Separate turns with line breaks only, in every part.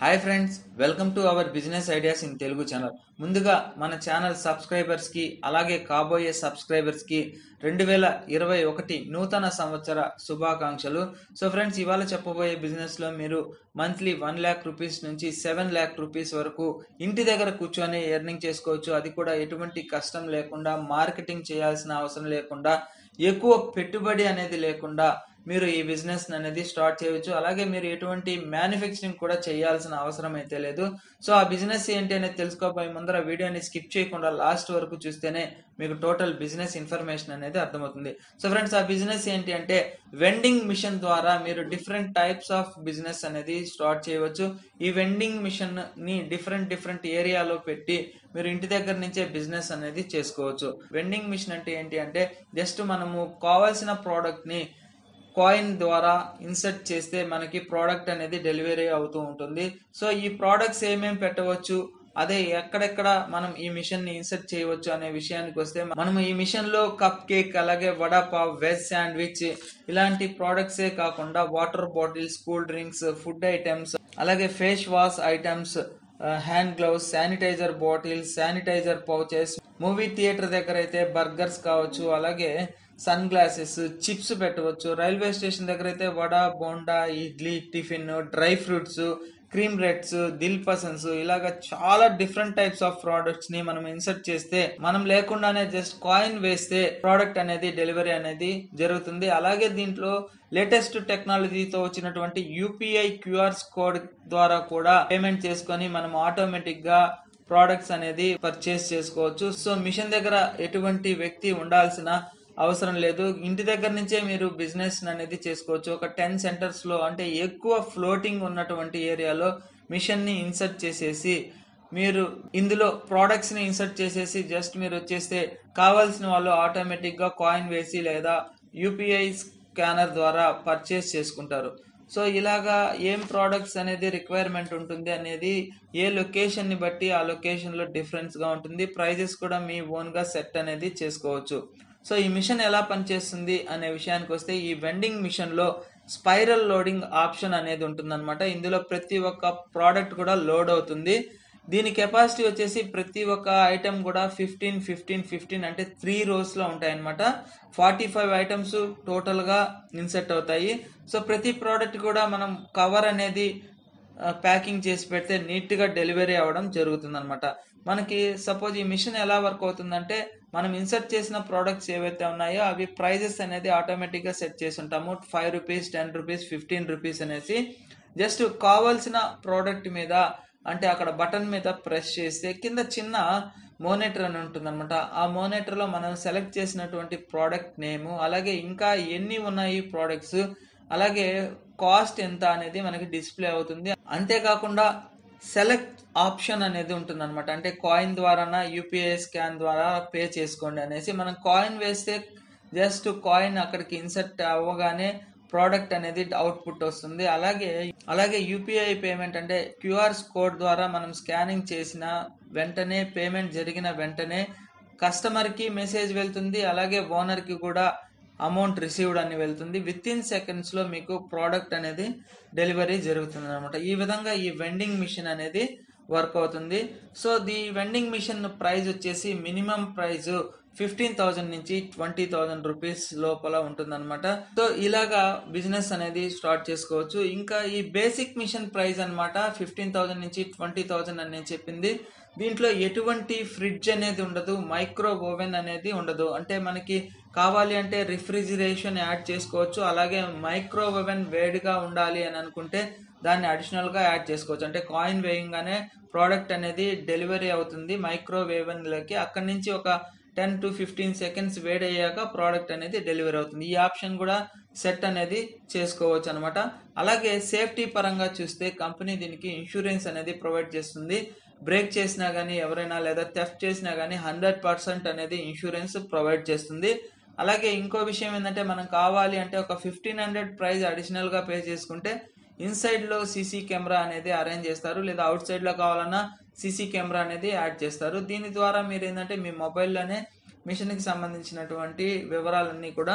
hi friends welcome to our business ideas in Telugu channel ముందుగా మన channel subscribers కి అలాగే కాబోయే సబ్స్క్రైబర్స్ కి రెండు వేల ఇరవై ఒకటి నూతన సంవత్సర శుభాకాంక్షలు సో ఫ్రెండ్స్ ఇవాళ చెప్పబోయే బిజినెస్ లో మీరు మంత్లీ వన్ ల్యాక్ రూపీస్ నుంచి సెవెన్ ల్యాక్ రూపీస్ వరకు ఇంటి దగ్గర కూర్చొని ఎర్నింగ్ చేసుకోవచ్చు అది కూడా ఎటువంటి కష్టం లేకుండా మార్కెటింగ్ చేయాల్సిన అవసరం లేకుండా ఎక్కువ పెట్టుబడి అనేది లేకుండా మీరు ఈ బిజినెస్ అనేది స్టార్ట్ చేయవచ్చు అలాగే మీరు ఎటువంటి మ్యానుఫ్యాక్చరింగ్ కూడా చేయాల్సిన అవసరం అయితే లేదు సో ఆ బిజినెస్ ఏంటి అనేది తెలుసుకోబోయే ముందర వీడియోని స్కిప్ చేయకుండా లాస్ట్ వరకు చూస్తేనే మీకు టోటల్ బిజినెస్ ఇన్ఫర్మేషన్ అనేది అర్థమవుతుంది సో ఫ్రెండ్స్ ఆ బిజినెస్ ఏంటి అంటే వెండింగ్ మిషన్ ద్వారా మీరు డిఫరెంట్ టైప్స్ ఆఫ్ బిజినెస్ అనేది స్టార్ట్ చేయవచ్చు ఈ వెండింగ్ మిషన్ ని డిఫరెంట్ డిఫరెంట్ ఏరియాలో పెట్టి మీరు ఇంటి దగ్గర నుంచే బిజినెస్ అనేది చేసుకోవచ్చు వెండింగ్ మిషన్ అంటే ఏంటి అంటే జస్ట్ మనము కావాల్సిన ప్రోడక్ట్ ని కాయిన్ ద్వారా ఇన్సర్ట్ చేస్తే మనకి ప్రోడక్ట్ అనేది డెలివరీ అవుతూ ఉంటుంది సో ఈ ప్రోడక్ట్స్ ఏమేమి పెట్టవచ్చు అదే ఎక్కడెక్కడ మనం ఈ మిషన్ ని ఇన్సర్ట్ చేయవచ్చు అనే విషయానికి వస్తే మనం ఈ మిషన్ లో కప్ కేక్ అలాగే వడాపావ్ వెజ్ శాండ్విచ్ ఇలాంటి ప్రోడక్ట్సే కాకుండా water bottles cool drinks food items అలాగే face wash items hand gloves sanitiser bottles sanitiser pouches movie theatre దగ్గర అయితే బర్గర్స్ కావచ్చు అలాగే సన్ గ్లాసెస్ చిప్స్ పెట్టవచ్చు రైల్వే స్టేషన్ దగ్గర అయితే vada bonda idli tiffin dry fruits cream రెడ్స్ దిల్ పసన్స్ ఇలాగ చాలా డిఫరెంట్ టైప్స్ ఆఫ్ ప్రోడక్ట్స్ ని మనం ఇన్సర్ట్ చేస్తే మనం లేకుండానే జస్ట్ కాయిన్ వేస్తే ప్రోడక్ట్ అనేది డెలివరీ అనేది జరుగుతుంది అలాగే దీంట్లో లేటెస్ట్ టెక్నాలజీతో వచ్చినటువంటి యూపీఐ క్యూఆర్స్ కోడ్ ద్వారా కూడా పేమెంట్ చేసుకొని మనం ఆటోమేటిక్ గా ప్రోడక్ట్స్ అనేది పర్చేస్ చేసుకోవచ్చు సో మిషన్ దగ్గర ఎటువంటి వ్యక్తి ఉండాల్సిన అవసరం లేదు ఇంటి దగ్గర నుంచే మీరు బిజినెస్ అనేది చేసుకోవచ్చు ఒక టెన్ సెంటర్స్ లో అంటే ఎక్కువ ఫ్లోటింగ్ ఉన్నటువంటి ఏరియాలో మిషన్ ని ఇన్సర్ట్ చేసేసి మీరు ఇందులో ప్రోడక్ట్స్ ని ఇన్సర్ట్ చేసేసి జస్ట్ మీరు వచ్చేస్తే కావాల్సిన వాళ్ళు ఆటోమేటిక్ గా కాయిన్ వేసి లేదా యూపీఐ స్కానర్ ద్వారా పర్చేస్ చేసుకుంటారు సో ఇలాగా ఏం ప్రోడక్ట్స్ అనేది రిక్వైర్మెంట్ ఉంటుంది అనేది ఏ లొకేషన్ ని బట్టి ఆ లొకేషన్ లో డిఫరెన్స్ గా ఉంటుంది ప్రైజెస్ కూడా మీ ఓన్ గా సెట్ అనేది చేసుకోవచ్చు సో ఈ మిషన్ ఎలా పనిచేస్తుంది అనే విషయానికి వస్తే ఈ వెండింగ్ మిషన్ లో స్పైరల్ లోడింగ్ ఆప్షన్ అనేది ఉంటుందన్నమాట ఇందులో ప్రతి ఒక్క ప్రోడక్ట్ కూడా లోడ్ అవుతుంది దీని కెపాసిటీ వచ్చేసి ప్రతి ఒక్క ఐటెం కూడా ఫిఫ్టీన్ ఫిఫ్టీన్ ఫిఫ్టీన్ అంటే త్రీ రోస్ లో ఉంటాయి అనమాట ఫార్టీ ఫైవ్ ఐటమ్స్ టోటల్ గా ఇన్సెట్ అవుతాయి సో ప్రతి ప్రోడక్ట్ కూడా మనం కవర్ అనేది ప్యాకింగ్ చేసి పెడితే నీట్ గా డెలివరీ అవ్వడం జరుగుతుంది అనమాట మనకి సపోజ్ ఈ మిషన్ ఎలా వర్క్ అవుతుందంటే మనం ఇన్సర్ట్ చేసిన ప్రోడక్ట్స్ ఏవైతే ఉన్నాయో అవి ప్రైజెస్ అనేది ఆటోమేటిక్ గా సెట్ చేసి ఉంటాము five rupees ten rupees fifteen rupees అనేసి జస్ట్ కావాల్సిన ప్రోడక్ట్ మీద అంటే అక్కడ బటన్ మీద ప్రెస్ చేస్తే కింద చిన్న మోనిటర్ అని ఉంటుంది అనమాట ఆ మోనిటర్ లో మనం సెలెక్ట్ చేసినటువంటి ప్రోడక్ట్ నేమ్ అలాగే ఇంకా ఎన్ని ఉన్నాయి ప్రోడక్ట్స్ అలాగే కాస్ట్ ఎంత అనేది మనకి డిస్ప్లే అవుతుంది అంతేకాకుండా సెలెక్ట్ ఆప్షన్ అనేది ఉంటుంది అనమాట అంటే కాయిన్ ద్వారా యూపీఐ స్కాన్ ద్వారా పే చేసుకోండి అనేసి మనం కాయిన్ వేస్తే జస్ట్ కాయిన్ అక్కడికి ఇన్సర్ట్ అవ్వగానే ప్రోడక్ట్ అనేది అవుట్పుట్ వస్తుంది అలాగే అలాగే యూపీఐ పేమెంట్ అంటే క్యూఆర్ కోడ్ ద్వారా మనం స్కానింగ్ చేసిన వెంటనే పేమెంట్ జరిగిన వెంటనే కస్టమర్ కి మెసేజ్ వెళ్తుంది అలాగే ఓనర్ కి కూడా అమౌంట్ రిసీవ్డ్ అని వెళ్తుంది విత్ ఇన్ సెకండ్స్ లో మీకు ప్రోడక్ట్ అనేది డెలివరీ జరుగుతుంది అనమాట ఈ విధంగా ఈ వెండింగ్ మిషన్ అనేది వర్క్ అవుతుంది so the vending machine price వచ్చేసి మినిమం ప్రైస్ ఫిఫ్టీన్ థౌసండ్ నుంచి ట్వంటీ థౌసండ్ రూపీస్ లోపల ఉంటుందన్నమాట సో ఇలాగా బిజినెస్ అనేది స్టార్ట్ చేసుకోవచ్చు ఇంకా ఈ బేసిక్ మిషన్ ప్రైస్ అనమాట ఫిఫ్టీన్ థౌసండ్ నుంచి ట్వంటీ థౌసండ్ అని నేను చెప్పింది దీంట్లో ఎటువంటి ఫ్రిడ్జ్ అనేది ఉండదు మైక్రో ఓవెన్ అనేది ఉండదు అంటే మనకి కావాలి అంటే రిఫ్రిజిరేషన్ యాడ్ చేసుకోవచ్చు అలాగే మైక్రో ఓవెన్ వేడిగా ఉండాలి అని అనుకుంటే దాన్ని అడిషనల్ గా యాడ్ చేసుకోవచ్చు అంటే కాయిన్ వేయంగానే ప్రోడక్ట్ అనేది డెలివరీ అవుతుంది మైక్రోవేవ్ లోకి అక్కడి నుంచి ఒక టెన్ టు ఫిఫ్టీన్ సెకండ్స్ వేడయ్యాక ప్రోడక్ట్ అనేది డెలివరీ అవుతుంది ఈ ఆప్షన్ కూడా సెట్ అనేది చేసుకోవచ్చు అనమాట అలాగే సేఫ్టీ పరంగా చూస్తే కంపెనీ దీనికి ఇన్సూరెన్స్ అనేది ప్రొవైడ్ చేస్తుంది బ్రేక్ చేసినా కానీ ఎవరైనా లేదా థెఫ్ట్ చేసినా కానీ హండ్రెడ్ పర్సెంట్ అనేది ఇన్సూరెన్స్ ప్రొవైడ్ చేస్తుంది అలాగే ఇంకో విషయం ఏంటంటే మనం కావాలి అంటే ఒక ఫిఫ్టీన్ హండ్రెడ్ ప్రైస్ అడిషనల్ గా పే చేసుకుంటే ఇన్సైడ్ లో సీసీ కెమెరా అనేది అరేంజ్ చేస్తారు లేదా అవుట్ సైడ్ లో కావాలన్నా సీసీ కెమెరా అనేది యాడ్ చేస్తారు దీని ద్వారా మీరు ఏంటంటే మీ మొబైల్లోనే మిషన్ కి సంబంధించినటువంటి వివరాలన్నీ కూడా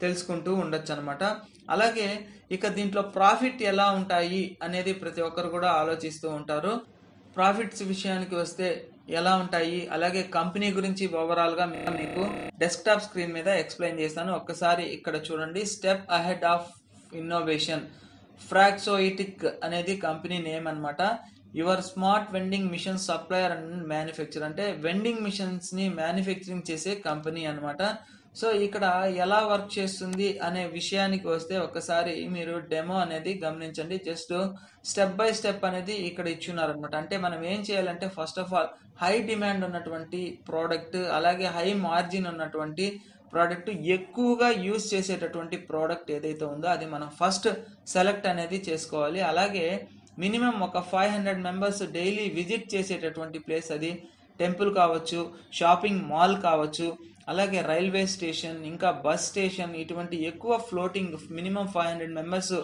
తెలుసుకుంటూ ఉండొచ్చు అనమాట అలాగే ఇక దీంట్లో ప్రాఫిట్ ఎలా ఉంటాయి అనేది ప్రతి ఒక్కరు కూడా ఆలోచిస్తూ ఉంటారు ప్రాఫిట్స్ విషయానికి వస్తే ఎలా ఉంటాయి అలాగే కంపెనీ గురించి ఓవరాల్ గా మీ- మీకు డెస్క్టాప్ స్క్రీన్ మీద ఎక్స్ప్లెయిన్ చేస్తాను ఒక్కసారి ఇక్కడ చూడండి స్టెప్ అహెడ్ ఆఫ్ ఇన్నోవేషన్ ఫ్రాక్సోయిటిక్ అనేది కంపెనీ నేమ్ అన్నమాట your smart vending machine supplier and manufacture అంటే వెండింగ్ మిషన్స్ ని మ్యానుఫ్యాక్చరింగ్ చేసే కంపెనీ అన్నమాట సో ఇక్కడ ఎలా వర్క్ చేస్తుంది అనే విషయానికి వస్తే ఒకసారి మీరు డెమో అనేది గమనించండి జస్ట్ స్టెప్ బై స్టెప్ అనేది ఇక్కడ ఇచ్చున్నారనమాట అంటే మనం ఏం చేయాలంటే first of all high demand ఉన్నటువంటి ప్రోడక్ట్ అలాగే హై మార్జిన్ ఉన్నటువంటి ప్రోడక్ట్ ఎక్కువగా యూజ్ చేసేటటువంటి ప్రోడక్ట్ ఏదైతే ఉందో అది మనం ఫస్ట్ సెలెక్ట్ అనేది చేసుకోవాలి అలాగే మినిమం ఒక five hundred members daily visit చేసేటటువంటి ప్లేస్ అది టెంపుల్ కావచ్చు షాపింగ్ మాల్ కావచ్చు అలాగే రైల్వే స్టేషన్ ఇంకా బస్ స్టేషన్ ఇటువంటి ఎక్కువ floating minimum five hundred members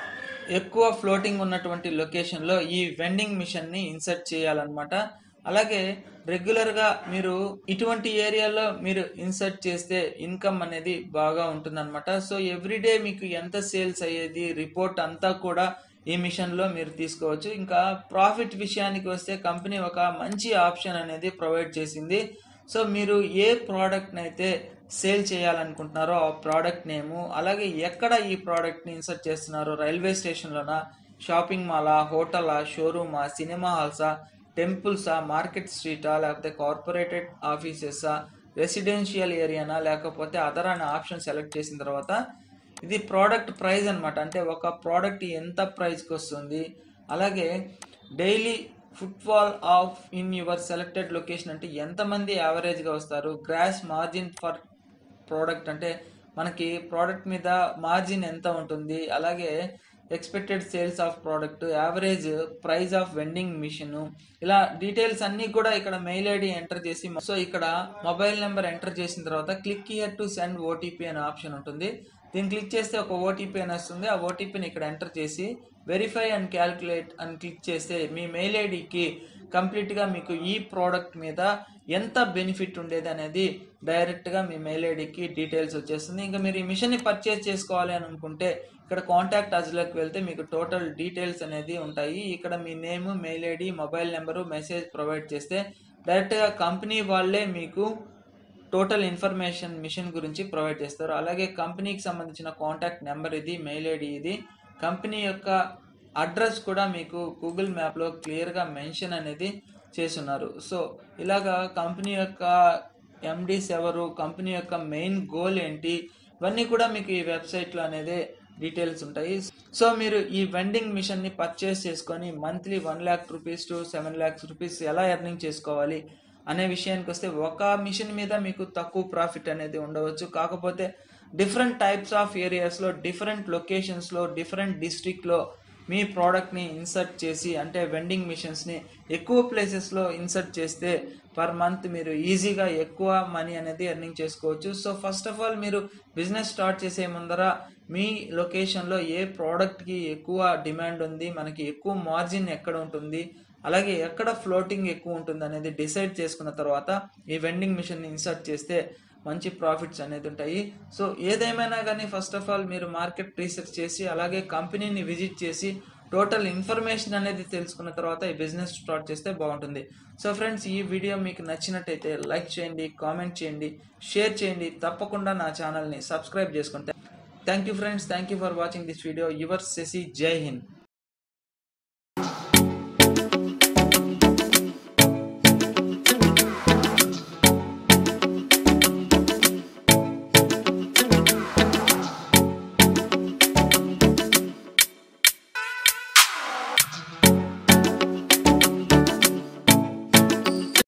ఎక్కువ ఫ్లోటింగ్ ఉన్నటువంటి లొకేషన్లో ఈ వెండింగ్ మిషన్ని ఇన్సర్ట్ చేయాలన్నమాట అలాగే రెగ్యులర్గా మీరు ఇటువంటి ఏరియాలో మీరు ఇన్సర్ట్ చేస్తే ఇన్కమ్ అనేది బాగా ఉంటుందన్నమాట సో ఎవ్రీడే మీకు ఎంత సేల్స్ అయ్యేది రిపోర్ట్ అంతా కూడా ఈ మిషన్లో మీరు తీసుకోవచ్చు ఇంకా ప్రాఫిట్ విషయానికి వస్తే కంపెనీ ఒక మంచి ఆప్షన్ అనేది ప్రొవైడ్ చేసింది సో మీరు ఏ ప్రోడక్ట్ని అయితే సేల్ చేయాలనుకుంటున్నారో ఆ ప్రోడక్ట్ నేము అలాగే ఎక్కడ ఈ ప్రోడక్ట్ని ఇన్సర్ట్ చేస్తున్నారో రైల్వే స్టేషన్లోనా షాపింగ్ మాలా హోటలా షోరూమా సినిమా హాల్సా టెంపుల్సా మార్కెట్ స్ట్రీటా లేకపోతే కార్పొరేటెడ్ ఆఫీసెసా రెసిడెన్షియల్ ఏరియానా లేకపోతే అదర్ అనే ఆప్షన్ సెలెక్ట్ చేసిన తర్వాత ఇది ప్రోడక్ట్ ప్రైస్ అన్నమాట అంటే ఒక ప్రోడక్ట్ ఎంత ప్రైస్కి వస్తుంది అలాగే daily footfall of in your selected location అంటే ఎంతమంది యావరేజ్గా వస్తారు గ్రాస్ మార్జిన్ ఫర్ ప్రోడక్ట్ అంటే మనకి ప్రోడక్ట్ మీద మార్జిన్ ఎంత ఉంటుంది అలాగే expected sales of product average price of vending machine ఇలా డీటెయిల్స్ అన్ని కూడా ఇక్కడ మెయిల్ ఐడి ఎంటర్ చేసి సో ఇక్కడ మొబైల్ నెంబర్ ఎంటర్ చేసిన తర్వాత click here to send OTP అనే ఆప్షన్ ఉంటుంది దీన్ని క్లిక్ చేస్తే ఒక ఓటీపీ అని వస్తుంది ఆ ఓటీపీని ఇక్కడ ఎంటర్ చేసి వెరిఫై అండ్ క్యాల్కులేట్ అని క్లిక్ చేస్తే మీ మెయిల్ ఐడికి కంప్లీట్గా మీకు ఈ ప్రోడక్ట్ మీద ఎంత బెనిఫిట్ ఉండేది అనేది డైరెక్ట్గా మీ మెయిల్ ఐడికి డీటెయిల్స్ వచ్చేస్తుంది ఇంకా మీరు ఈ మిషన్ని పర్చేస్ చేసుకోవాలి అని అనుకుంటే ఇక్కడ కాంటాక్ట్ అజ్లోకి వెళ్తే మీకు టోటల్ డీటెయిల్స్ అనేది ఉంటాయి ఇక్కడ మీ name mail ID mobile number message provide చేస్తే డైరెక్ట్గా కంపెనీ వాళ్ళే మీకు టోటల్ ఇన్ఫర్మేషన్ మిషన్ గురించి ప్రొవైడ్ చేస్తారు అలాగే కంపెనీకి సంబంధించిన కాంటాక్ట్ నెంబర్ ఇది మెయిల్ ఐడి ఇది కంపెనీ యొక్క అడ్రస్ కూడా మీకు గూగుల్ మ్యాప్లో క్లియర్గా మెన్షన్ అనేది చేసున్నారు సో ఇలాగా కంపెనీ యొక్క ఎండీస్ ఎవరు కంపెనీ యొక్క మెయిన్ గోల్ ఏంటి ఇవన్నీ కూడా మీకు ఈ వెబ్సైట్లో అనేది డీటెయిల్స్ ఉంటాయి సో మీరు ఈ వెండింగ్ మిషన్ని పర్చేస్ చేసుకొని monthly one lakh rupees to seven lakhs rupees ఎలా ఎర్నింగ్ చేసుకోవాలి అనే విషయానికి వస్తే ఒక మిషన్ మీద మీకు తక్కువ ప్రాఫిట్ అనేది ఉండవచ్చు కాకపోతే డిఫరెంట్ టైప్స్ ఆఫ్ ఏరియాస్లో డిఫరెంట్ లొకేషన్స్లో డిఫరెంట్ డిస్ట్రిక్ట్లో మీ ప్రోడక్ట్ని ఇన్సర్ట్ చేసి అంటే వెండింగ్ మిషన్స్ని ఎక్కువ ప్లేసెస్లో ఇన్సర్ట్ చేస్తే పర్ మంత్ మీరు ఈజీగా ఎక్కువ మనీ అనేది ఎర్నింగ్ చేసుకోవచ్చు సో ఫస్ట్ ఆఫ్ ఆల్ మీరు బిజినెస్ స్టార్ట్ చేసే ముందర మీ లొకేషన్లో ఏ ప్రోడక్ట్కి ఎక్కువ డిమాండ్ ఉంది మనకి ఎక్కువ మార్జిన్ ఎక్కడ ఉంటుంది అలాగే ఎక్కడ ఫ్లోటింగ్ ఎక్కువ ఉంటుంది అనేది డిసైడ్ చేసుకున్న తర్వాత ఈ వెండింగ్ మిషన్ని ఇన్సర్ట్ చేస్తే మంచి ప్రాఫిట్స్ అనేది ఉంటాయి సో ఏదేమైనా కానీ ఫస్ట్ ఆఫ్ ఆల్ మీరు మార్కెట్ రీసెర్చ్ చేసి అలాగే కంపెనీని విజిట్ చేసి టోటల్ ఇన్ఫర్మేషన్ అనేది తెలుసుకున్న తర్వాత ఈ బిజినెస్ స్టార్ట్ చేస్తే బాగుంటుంది సో ఫ్రెండ్స్ ఈ వీడియో మీకు నచ్చినట్టయితే లైక్ చేయండి కామెంట్ చేయండి షేర్ చేయండి తప్పకుండా నా ఛానల్ని సబ్స్క్రైబ్ చేసుకుంటే thank you friends thank you for watching this video your Shashi జై హింద్